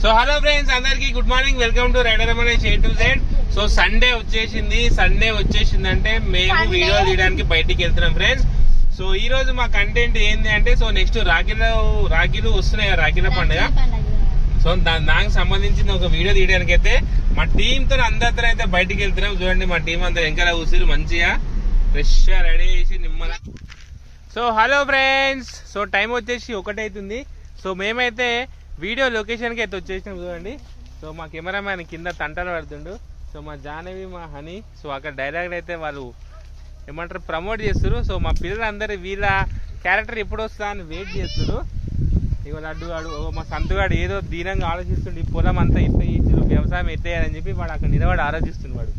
So hello friends అందరికి good morning welcome to rider Ramana షే to Z so Sunday వచ్చేసింది Sunday వచ్చేసింది అంటే మేము Sunday. వీడియో తీయడానికి బయటికి వెళ్తున్నాం ఫ్రెండ్స్ సో ఈ రోజు మా కంటెంట్ ఏంది అంటే సో నెక్స్ట్ రాఖీలో రాఖీలు వస్తున్నాయి కదా, రాఖీల పండుగ సో దా- దానికి సంబంధించిన ఒక వీడియో తీయడానికి అయితే మా టీమ్ తో అందరితో అయితే బయటికి వెళ్తున్నాం చూడండి మా టీం అందరు వెనకాల కూర్చుని మంచిగా ఫ్రెష్ గా రెడీ చేసి నిమ్మల so hello friends so time వచ్చేసి ఒకటైతుంది సో మేమైతే వీడియో లొకేషన్కి అయితే వచ్చేసినాం చూడండి సో మా కెమెరామ్యాన్ కింద తంటలు పడుతుండు సో మా జాహ్నవి మా హనీ సో అక్కడ డైలాగ్ అయితే వాళ్ళు ఏమంటారు ప్రమోట్ చేస్తారు సో మా పిల్లలందరూ వీళ్ళ క్యారెక్టర్ ఎప్పుడు వస్తా అని వెయిట్ చేస్తారు ఇక లడ్డు వాడు ఓ మా సంతుగాడు ఏదో దీనంగా ఆలోచిస్తుండు ఈ పొలం అంతా ఇట్లా ఇచ్చారు వ్యవసాయం ఎత్తేయాలని చెప్పి వాడు అక్కడ నిలబడి ఆలోచిస్తుంది వాడు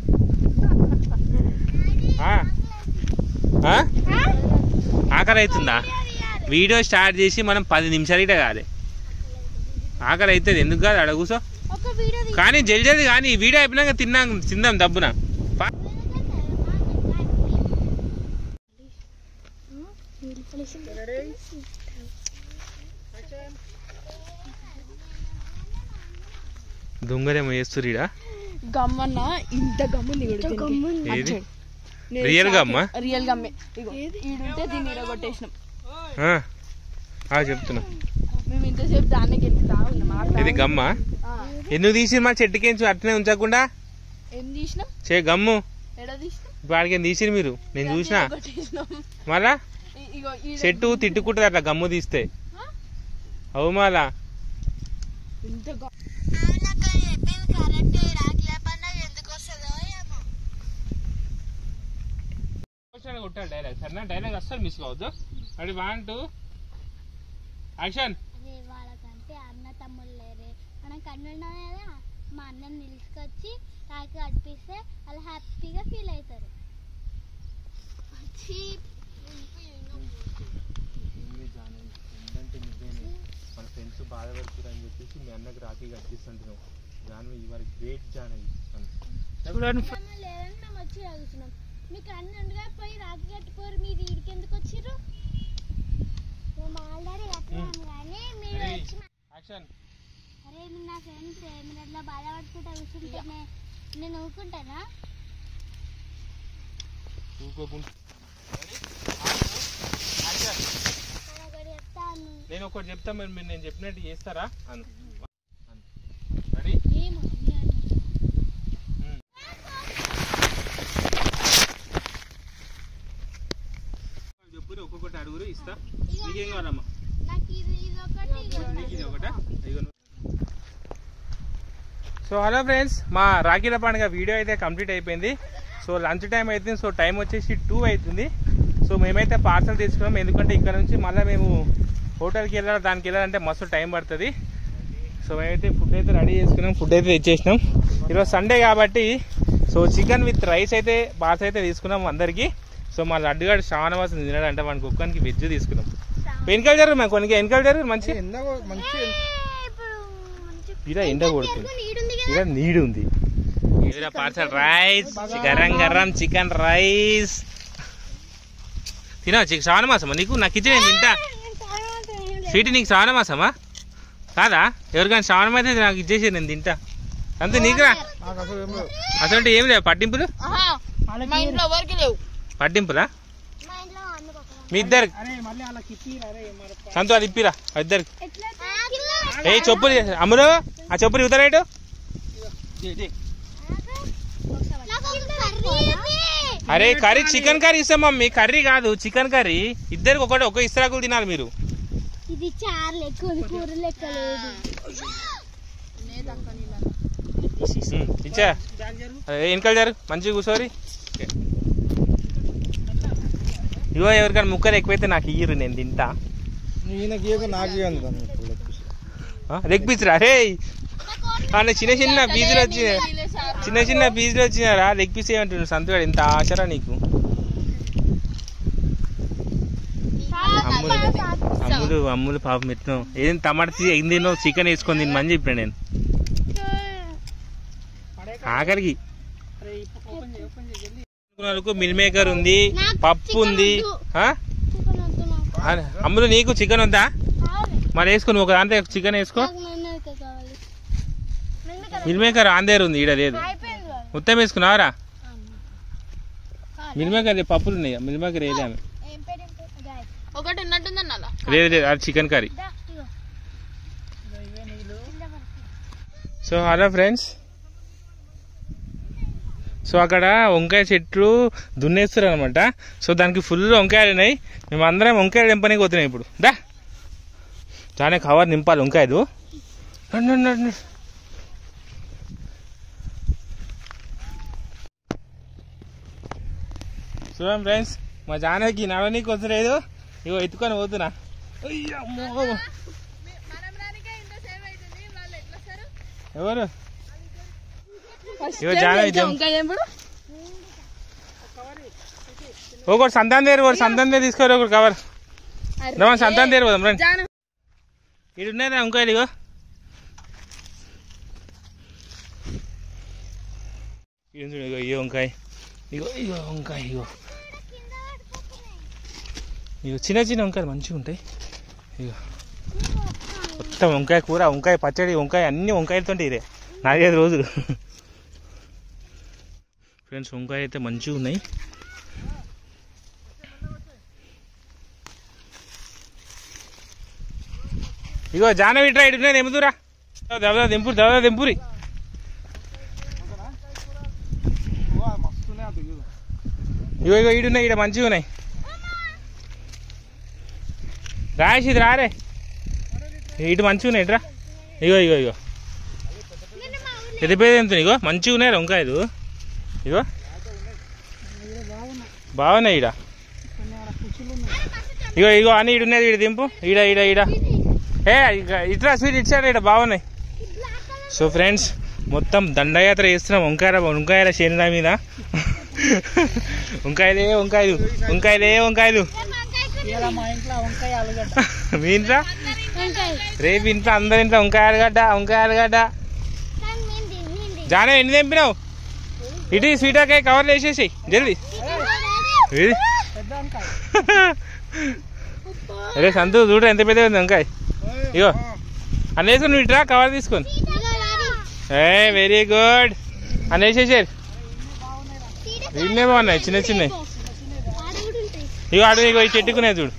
ఆ? ఆ? ఆకలి అవుతుందా వీడియో స్టార్ట్ చేసి మనం పది నిమిషాలు ఇట కాదు ఆకలి అవుతుంది ఎందుకు కాదు అడ కూసో ఒక వీడియో తీ- కానీ జల్ది జల్ది కానీ ఈ వీడియో అయిపోయినాక తిన్నాం తిందాం దబ్బున పా. దొంగలేమో చేస్తురీడా గమ్మన్న ఇంత గమ్ముంది ఏది రియల్ గా అమ్మా రియల్ గమ్మే ఇగో ఈడుంటే దీన్ని ఇరగొట్టేసినాం ఆ. ఆ, చెప్తున్నా మేము ఇంతసేపు దాన్ని గెలుపుతా ఉన్నాం ఆడతా ఇది గమ్మ ఆ. ఎందుకు తీసి మా చెట్టుకేంచు అట్లనే ఉంచకుండా ఏం తీసినాం చే గమ్ము ఎడ తీసినాం వాడికి తీసిరు మీరు నేను చూసిన ఇరగొట్టేసినాం. మళ్ళా ఇ- ఇగో ఈడ చెట్టు తిట్టుకుంటుంది అట్లా గమ్ము తీస్తే అవు మళ్ళా ఇంత గమ్- అవునక్క చెప్పింది కరెక్ట్ రాఖీల పండుగ ఎందుకు వస్తుందో ఏమో కొట్టాలి డైలాగ్ సరేనా డైలాగ్ అస్సలు మిస్ కావద్దు అది వన్ టూ యాక్షన్ అదే వాళ్ళకంటే అన్న తమ్ముళ్ళు లేరే మనం కన్నున్నాం కదా మా అన్నని నిలుచుకొచ్చి రాఖీ కట్టిస్తే వాళ్ళు హ్యాపీగా ఫీల్ అవుతారు మన ఫ్రెండ్స్ బాధపడుతున్నారు అని చెప్పేసి మీ అన్నకి రాఖీ కట్టిస్తుంటున్నాం జాన్వి యువర్ గ్రేట్ జానవి చూడండి తమ్ముళ్ళు లేరని మేము వచ్చి అడుగుతున్నాం మీకు అన్న ఉండగా పోయి రాఖీ కట్టుకోరు మీరు వీడికి ఎందుకు వచ్చిర్రు మేము ఆల్రెడీ కట్టినాం కానీ మీరు Ready? వచ్చి యాక్షన్ అరే మీరు నా ఫ్రెండ్స్ మీరు అట్లా బాధపడుకుంటా కూర్చుంటే నే- నేను ఊరుకుంటానా ఊరుకోకుండా నేను ఒకటి చెప్తాను నేను ఒకటి చెప్తా మీరు మీరు నేను చెప్పినట్టు చేస్తారా అను రెడీ ఏమో మీ అన్న. చెప్పు ఒక్కొక్కటి అడుగురు ఇస్తా ఇగో నీకేం కావాలమ్మా నాకు ఇది ఇది ఒకటి ఇది ఒకటి. నీకు ఇది ఒకటా ఇదిగో నువ్వు. సో హలో ఫ్రెండ్స్ మా రాఖీల పండుగ వీడియో అయితే కంప్లీట్ అయిపోయింది సో లంచ్ టైం అయితే సో టైం వచ్చేసి టూ అవుతుంది సో మేమైతే పార్సల్ తీసుకున్నాం ఎందుకంటే ఇక్కడ నుంచి మళ్ళీ మేము హోటల్కి వెళ్ళాలి దానికి వెళ్ళాలంటే మస్తు టైం పడుతుంది సో మేమైతే ఫుడ్ అయితే రెడీ చేసుకున్నాం ఫుడ్ అయితే తెచ్చేసినాం ఈరోజు సండే కాబట్టి సో చికెన్ విత్ రైస్ అయితే బాస్ అయితే తీసుకున్నాం అందరికీ సో మా లడ్డుగాడు శ్రావణవాసం తినడం అంటే మనకు ఒక్కనికి వెజ్ తీసుకున్నాం వెనకాల జరుగు మేము కొన్ని వెనకాల జరుగు మంచి ఏ, ఇప్పుడు మంచి ఇలా ఎండ కొడుతుంది నీడుంది కదా ఇక్కడ నీడు ఉంది పార్సల్ రైస్ గరం గరం చికెన్ రైస్ తినవా చికెన్ శ్రావణ మాసమా నీకు నాకు ఇచ్చి నేను తింటా స్వీట్ నీకు శ్రావణ మాసమా కాదా ఎవరికైనా శ్రావణం అయితే నాకు ఇచ్చేసి నేను తింటా అంతే నీకురా అసలు ఏం లేవు పట్టింపులు ఆహా, మా ఇంట్లో ఎవరికి లేవు పట్టింపులా మా ఇంట్లో అందుకు ఒక మీ ఇద్దరు సంతు అది ఇప్పిరా ఆ ఇద్దరికి ఎట్లా ఏ చెప్పులు అమ్ములు ఆ చెప్పులు ఇవ్వతా రైటు అరే కర్రీ చికెన్ కర్రీ ఇస్తాం మమ్మీ కర్రీ కాదు చికెన్ కర్రీ ఇద్దరికి ఒకటి ఒక ఇస్త్రాకులు తినాలి మీరు ఇది చారు లెక్క ఉంది కూర లెక్క లేదు ఉమ్, ఇచ్చా అరే, వెనకాల జారు మంచిగా కూర్చోరి ఇగో ఎవరికైనా ముక్కలు ఎక్కువైతే నాకు ఇయ్యరు నేను తింటా లెగ్ పీస్ రా రే అన్న చిన్న చిన్న పీసులు వచ్చినాయి చిన్న చిన్న పీసులు వచ్చినారా లెగ్ పీస్ ఏమంటున్నాడు సంతుగాడు ఇంత ఆశరా నీకు అమ్ములు అమ్ములు అమ్ములు పాపం ఎత్తున్నావు ఏం టమాటా తీసి ఏం తిన్నావు చికెన్ వేసుకొని తినమని చెప్పిన నేను ఆఖరికి మిల్ మేకర్ ఉంది నాకు పప్పు chicken ఉంది వద్దు. ఆ? చికెన్ వద్దు నాకు ఆ, అమ్ములు నీకు చికెన్ వద్దా కావాలి మరి వేసుకో నువ్వు ఒక దాంట్లో చికెన్ వేసుకో నాకు నన్నైతే కావాలి మిల్ మేకర్ ఆందేరు ఉంది ఈడ లేదు అయిపోయింది కదా. మొత్తం వేసుకున్నావరా మిల్ మేకర్ పప్పులు ఉన్నాయి మిల్ మేకర్ ఏది ఆమె ఏం పేరు ఏం పేరు గాయ. ఒకటి ఉన్నట్టుందన్న అలా లేదు లేదు అది చికెన్ కర్రీ దా, ఇగో. సో హలో ఫ్రెండ్స్ సో అక్కడ వంకాయ చెట్లు దున్నేస్తారు అనమాట సో దానికి ఫుల్ వంకాయలు ఉన్నాయి మేము అందరం వంకాయలు నింపనికి పోతున్నాం ఇప్పుడు దా చాలా కవర్ నింపాలి వంకాయలు రండి, రండి, రండి. చూడండి ఫ్రెండ్స్ మా జానకి నడవనీకి వస్తలేదు ఇగో ఎత్తుకొని పోతున్నా అయ్యమ్మో. ఎవరు ఇగో జానవి జంప్ ఇంకా ఏం ఇప్పుడు ఒకటి సంతాన్ దగ్గర ఒకటి సంతాన్ దగ్గర తీసుకోరు ఒకటి కవర్ రమ్మా సంతాన్ దగ్గర పోదాం రండి జాను ఇటు ఉన్నాయిరా వంకాయలు ఇగో ఇటు చూడు ఇగో ఇగో వంకాయ ఇగో ఇగో వంకాయ ఇగో ఇగో చిన్న చిన్న వంకాయలు మంచిగా ఉంటాయి ఇగో మొత్తం వంకాయ కూర వంకాయ పచ్చడి వంకాయ అన్ని వంకాయలతో ఇదే నాలుగైదు రోజులు ఫ్రెండ్స్ వంకాయ అయితే మంచిగా ఉన్నాయి ఇగో జానవి ఇట్రా ఇటు నేను ఎముదురా దవదా దింపురి దవదా దింపురి ఇగో ఇగో ఈడున్నాయి ఈడ మంచిగా ఉన్నాయి రాయేసి ఇది రారే ఇటు మంచిగా ఉన్నాయి ఇట్రా ఇగో ఇగో ఇగో పెద్ద పెద్ద ఎంత ఇగో మంచిగా ఉన్నాయి వంకాయలు ఇగో బాగున్నాయి ఈడ ఇగో ఇగో అని ఈడున్నది ఈడ దింపు ఈడ ఈడ ఈడ ఏ ఇక ఇట్లా స్వీట్ ఇచ్చాడు ఇక్కడ బాగున్నాయి సో ఫ్రెండ్స్ మొత్తం దండయాత్ర చేస్తున్నాం వంకాయ వంకాయల శనిల మీద వంకాయలే వంకాయలు వంకాయలే వంకాయలు మీ ఇంట్లో వంకాయ. రేపు ఇంట్లో అందరి ఇంట్లో వంకాయ ఆలుగడ్డ వంకాయ ఆలుగడ్డ కానీ మీంది, మీంది. జానే ఎన్ని తెంపినావు ఇటు స్వీట్ కాయ కవర్లు వేసేసి జల్దీ ఇది అరే సంతు చూడు ఎంత పెద్ద ఉంది వంకాయ ఇగో అనేసి నువ్వు ఇట్రా కవర్ తీసుకొని ఇగో డాడీ. ఏ వెరీ గుడ్ అనేసేసారు వీళ్ళే బాగున్నాయి చిన్న చిన్నవి ఆడ కూడా ఉంటాయి. ఇగో అడు ఇగో ఈ చెట్టుకునే చూడు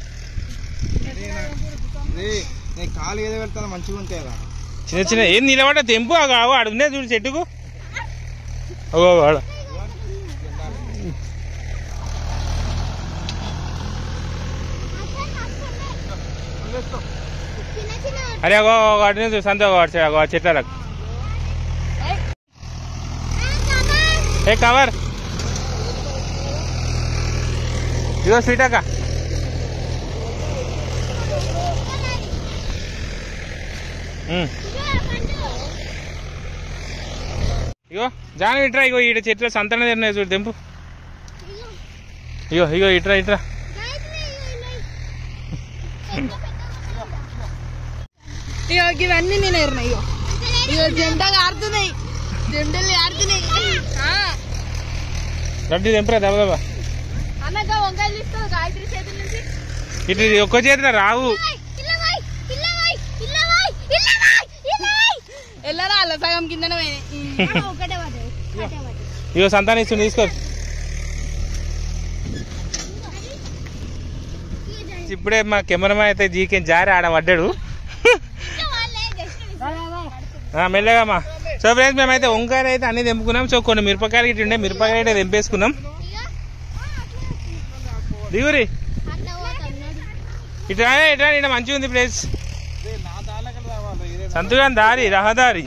నేను కాలు ఏదో పెడతాను మంచిగా ఉంటాయి కదా చిన్న చిన్న ఏం నిలబడ్డ తెంపు అగో అగో అడుగునే చూడు చెట్టుకు అగో అగో, ఆడ చిన్న చిన్న అరే అగో అగో అడుగునే చూడు సంత అగో అటు సైడ్, అగో ఆ చెట్లకు ఏ కవర్ ఇగో స్వీట్ అక్క ఉమ్. ఇగో జాన ఇట్రా ఇగో ఈడ చెట్ల సంతన తిన్నాయి చూడు తెంపు ఇగో ఇగో ఇట్రా ఇట్రా ఇగో ఇవన్నీ నేను ఎరినాయి ఇగో ఇగో జెండాగా ఆడుతున్నాయి జెండలు ఆడుతున్నాయి ఆ, గడ్డి తెంపరా దబదబా అన్నగా వంకాయలు తీసుకో గాయత్రి చేతుల నుంచి ఇటు ఇది ఒక్క చేతిలో రావు వెళ్ళరా అలా సగం కిందనే పోయినాయి ఒకటే పడ్డది ఒకటే పడ్డది ఇగో సంతానం ఇస్తుంది తీసుకో ఇప్పుడే మా కెమెరామెన్ అయితే జీకే జారి ఆడ పడ్డాడు ఆ, మెల్లగా అమ్మా సో ఫ్రెండ్స్ మేమైతే వంకాయలు అయితే అన్ని తెంపుకున్నాం సో కొన్ని మిరపకాయలు ఇటు ఉండే మిరపకాయలు అయితే తెంపేసుకున్నాం దిగురి ఇటు రానే, ఇటు రాని, ఈడ మంచిగా ఉంది ప్లేస్ నా దాళ్ళకి రావాలి ఇదే సంతుగా దారి రహదారి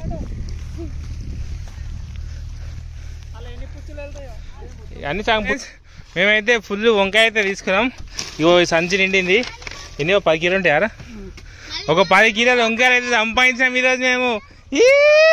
అన్ని సాంగ్ మేమైతే ఫుల్ వంకాయ అయితే తీసుకున్నాం ఇగో ఈ సంచి నిండింది ఎన్ని ఓ పది కిలో ఉంటాయారా ఒక పది కిలోలు వంకాయలు అయితే సంపాదించాం ఈరోజు మేము ఈ!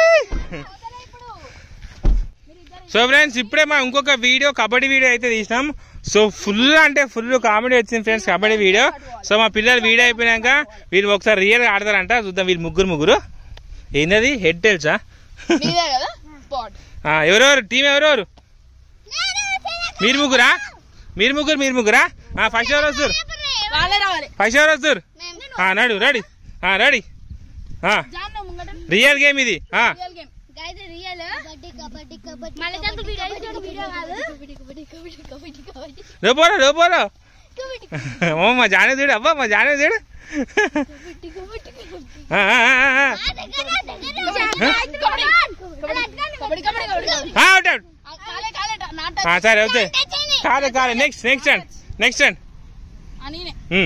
సో ఫ్రెండ్స్ ఇప్పుడే మా ఇంకొక వీడియో కబడ్డీ వీడియో అయితే తీసినాం సో ఫుల్ అంటే ఫుల్ కామెడీ వచ్చింది ఫ్రెండ్స్ కబడ్డీ వీడియో సో మా పిల్లలు వీడియో అయిపోయినాక వీళ్ళు ఒకసారి రియల్గా ఆడతారంట చూద్దాం వీళ్ళు ముగ్గురు ముగ్గురు ఏంటది హెడ్ టెల్సా మీదే కదా స్పాట్ ఎవరెవరు టీం ఎవరెవరు మీరు ముగ్గురా మీరు ముగ్గురు మీరు ముగ్గురా ఫస్ట్ ఎవరు వస్తారు వాళ్ళే రావాలి ఫస్ట్ ఎవరు వస్తారు నడు రెడీ రెడీ జాన్న ముంగట రియల్ గేమ్ ఇది ఆ, real game guys real kabaddi kabaddi kabaddi మళ్ళీ దాంతో వీడియో ఇచ్చాడు వీడియో కాదు కబడ్డీ కబడ్డీ కబడ్డీ కబడ్డీ కబడ్డీ రేపోరా రేపోరా కబడ్డీ ఓ మా జానే చూడు అబ్బా మా జానే చూడు కబడ్డీ కబడ్డీ కబడ్డీ ఆ, ఆ, ఆ, ఆ. కబడ్డీ కబడ్డీ కబడ్డీ కబడ్డీ ఆ, అవుట్ అవుట్ ఆ, కాలే కాలే నాట ఆ, సరే అవుతాయి కాదు కాదు next next and next and అని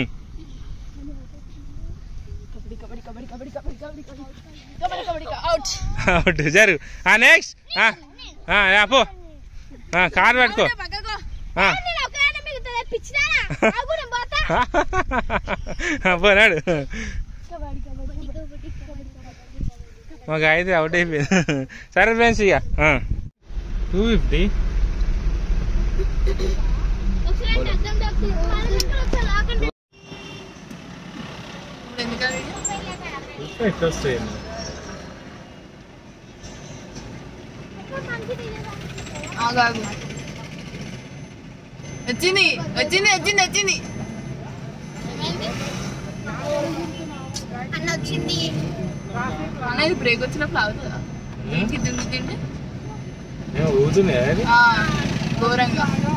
కబడ్డీ కబడ్డీ కబడ్డీ కబడ్డీ కబడ్డీ కబడ్డీ కబడ్డీ కబడ్డీ అవుట్ అవుట్ జరుగు ఆ నెక్స్ట్ పో ఆ, కారు పట్టుకో పక్కకో ఆ. నేను ఒకవేళ మీకు తెప్పించినానా ఆగు నేను పోతా పోనాడు కబడ్డీ కబడ్డీ కబడ్డీ కబడ్డీ మాకు అయితే అవుట్ అయిపోయింది సరే ఫ్రెండ్స్ ఇక టూ ఫిఫ్టీ ఒకసారి అర్థం తప్పి ఒకసారి ఆకండి ఇప్పుడు ఎందుకని ఎట్లా వస్తాయి ఆగు ఆగు వచ్చింది వచ్చింది వచ్చింది వచ్చింది అన్న వచ్చింది అనేది బ్రేక్ వచ్చినప్పుడు అవుతుందా ఏంటి దుంగి తింటే ఊతున్నాయి ఆ, ఘోరంగా